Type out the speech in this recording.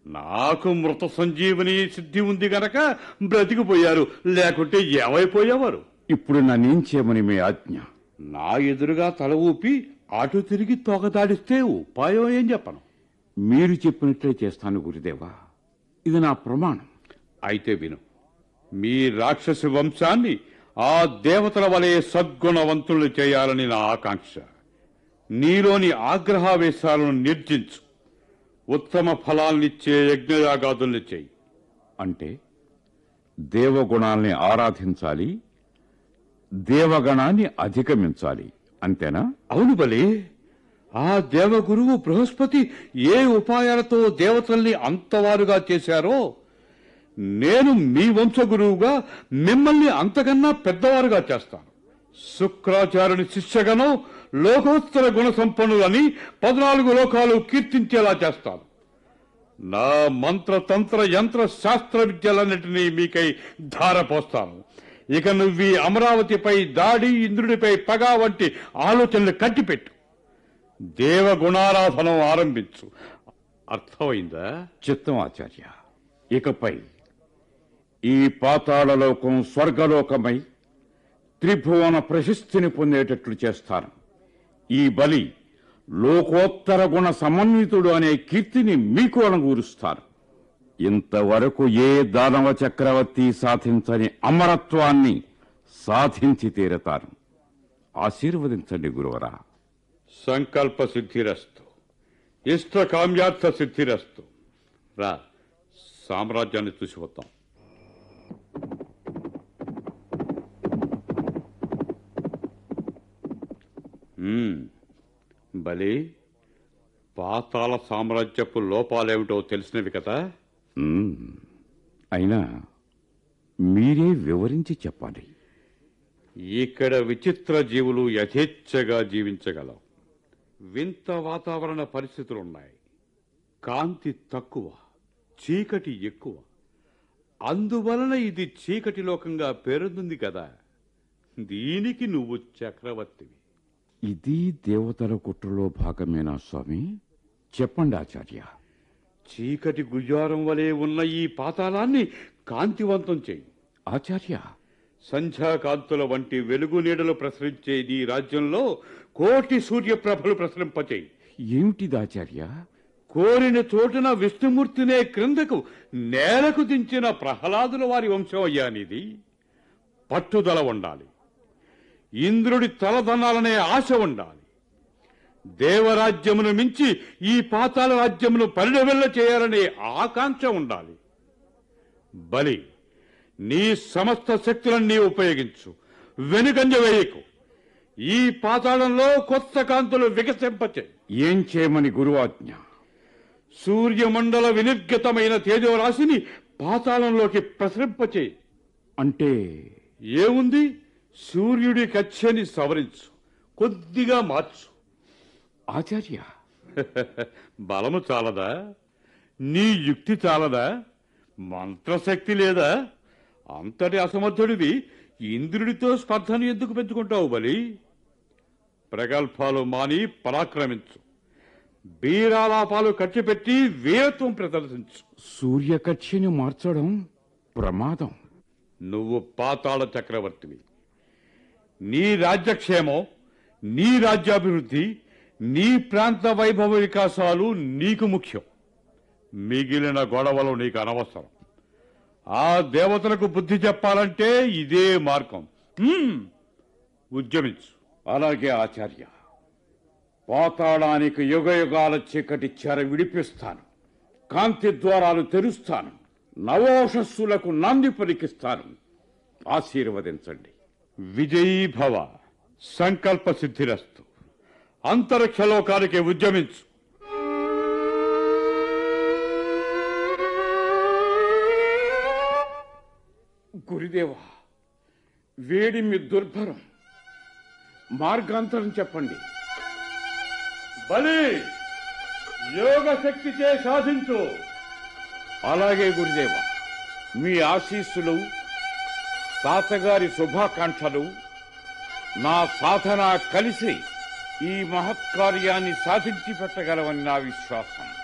నాకు మృత సంజీవని సిద్ధి ఉంది గనక బ్రతికిపోయారు లేకుంటే ఏమైపోయేవారు ఇప్పుడు నన్నేం చేయమని మీ ఆజ్ఞ నా ఎదురుగా తల ఊపి అటు తిరిగి తోకదాడిస్తే ఉపాయం ఏం చెప్పను మీరు చెప్పినట్లే చేస్తాను గురుదేవా ఇది నా ప్రమాణం అయితే విను మీ రాక్షస వంశాన్ని ఆ దేవతల వలె సద్గుణవంతులు చేయాలని నా ఆకాంక్ష నీలోని ఆగ్రహావేశాలను నిర్జించు ఉత్తమ ఫలాల్నిచ్చే యజ్ఞయాగాదుల్ని చేయి అంటే దేవగుణాల్ని ఆరాధించాలి దేవగణాన్ని అధిగమించాలి అంతేనా అవును బలి ఆ దేవగురువు బృహస్పతి ఏ ఉపాయాలతో దేవతల్ని అంతవారుగా చేశారో నేను మీ వంశగురువుగా మిమ్మల్ని అంతకన్నా పెద్దవారుగా చేస్తాను శుక్రాచార్యుని శిష్యగణం లోకోత్తర గుణ సంపన్నులని పద్నాలుగు లోకాలు కీర్తించేలా చేస్తాను నా మంత్ర తంత్ర యంత్ర శాస్త్ర విద్యలన్నిటినీ మీకై ధారపోస్తాను ఇక నువ్వు ఈ అమరావతిపై దాడి ఇంద్రుడిపై పగ వంటి ఆలోచనలు కట్టిపెట్టు దేవ గుణారాధనం ఆరంభించు అర్థమైందా చిత్తం ఆచార్య ఇకపై ఈ పాతాళలోకం స్వర్గలోకమై త్రిభువన ప్రశస్తిని పొందేటట్లు చేస్తాను ఈ బలి లోకోత్తర గుణ సమన్వితుడు అనే కీర్తిని మీకు అనుగూరుస్తాను ఇంతవరకు ఏ దానవ చక్రవర్తి సాధించని అమరత్వాన్ని సాధించి తీరతాను ఆశీర్వదించండి గురువరా సంకల్ప సిద్ధిరస్తు ఇష్ట కామ్యార్థ సిద్ధిరస్తు రా సామ్రాజ్యాన్ని చూసి వద్దాం మ్మ్. బలి పాతాళ సామ్రాజ్యపు లోపాలేమిటో తెలిసినవి కదా మ్మ్. అయినా మీరే వివరించి చెప్పాలి ఇక్కడ విచిత్ర జీవులు యథేచ్ఛగా జీవించగలవు వింత వాతావరణ పరిస్థితులున్నాయి కాంతి తక్కువ చీకటి ఎక్కువ అందువలన ఇది చీకటి లోకంగా పేరొందింది కదా దీనికి నువ్వు చక్రవర్తివి ఇది దేవతల కుట్రలో భాగమేనా స్వామి చెప్పండి ఆచార్య చీకటి గుజారం వలె ఉన్న ఈ పాతాళాన్ని కాంతివంతం చేయి ఆచార్య సంధ్యాకాంతుల వంటి వెలుగు నీడలు ప్రసరించే నీ రాజ్యంలో కోటి సూర్యప్రభలు ప్రసరింపచేయి ఏమిటిది ఆచార్య కోరిన చోటున విష్ణుమూర్తినే క్రిందకు నేలకు దించిన ప్రహ్లాదుల వారి వంశం అయ్యానిది పట్టుదల ఉండాలి ఇంద్రుడి తలదనాలనే ఆశ ఉండాలి దేవరాజ్యమును మించి ఈ పాతాల రాజ్యమును పరిణవెల్ల చేయాలనే ఆకాంక్ష ఉండాలి బలి నీ సమస్త శక్తులన్నీ ఉపయోగించు వెనుకంజ వేయకు ఈ పాతాళంలో కొత్త కాంతులు వికసింపచే ఏం చేయమని గురువాజ్ఞ సూర్యమండల వినిర్గతమైన తేజోరాశిని పాతాళంలోకి ప్రసరింపచేయి అంటే ఏముంది సూర్యుడి కచ్చని సవరించు కొద్దిగా మార్చు ఆచార్య బలము చాలదా నీ యుక్తి చాలదా మంత్రశక్తి లేదా అంతటి అసమర్థుడివి ఇంద్రుడితో స్పర్ధను ఎందుకు పెంచుకుంటావు బలి ప్రగల్భాలు మాని పరాక్రమించు బీరాలాపాలు కట్టిపెట్టి వీరత్వం ప్రదర్శించు సూర్యకక్షిని మార్చడం ప్రమాదం నువ్వు పాతాళ చక్రవర్తివి నీ రాజ్యక్షేమం నీ రాజ్యాభివృద్ధి నీ ప్రాంత వైభవ వికాసాలు నీకు ముఖ్యం మిగిలిన గొడవలు నీకు అనవసరం ఆ దేవతలకు బుద్ధి చెప్పాలంటే ఇదే మార్గం హ్మ్. ఉద్యమించు అలాగే ఆచార్య పాతాళానికి యుగ యుగాల చీకటి చెర విడిపిస్తాను కాంతి ద్వారాలు తెరుస్తాను నవోషస్సులకు నాంది పలికిస్తాను ఆశీర్వదించండి విజయీ భవ సంకల్ప సిద్ధిరస్తు అంతరిక్షలోకానికి ఉద్యమించు గురుదేవా వేడిమి దుర్భరం మార్గాంతరం చెప్పండి బలి యోగ శక్తిచే సాధించు అలాగే గురుదేవ మీ ఆశీస్సులు తాతగారి శుభాకాంక్షలు నా సాధన కలిసి ఈ మహత్కార్యాన్ని సాధించి పెట్టగలవని నా విశ్వాసం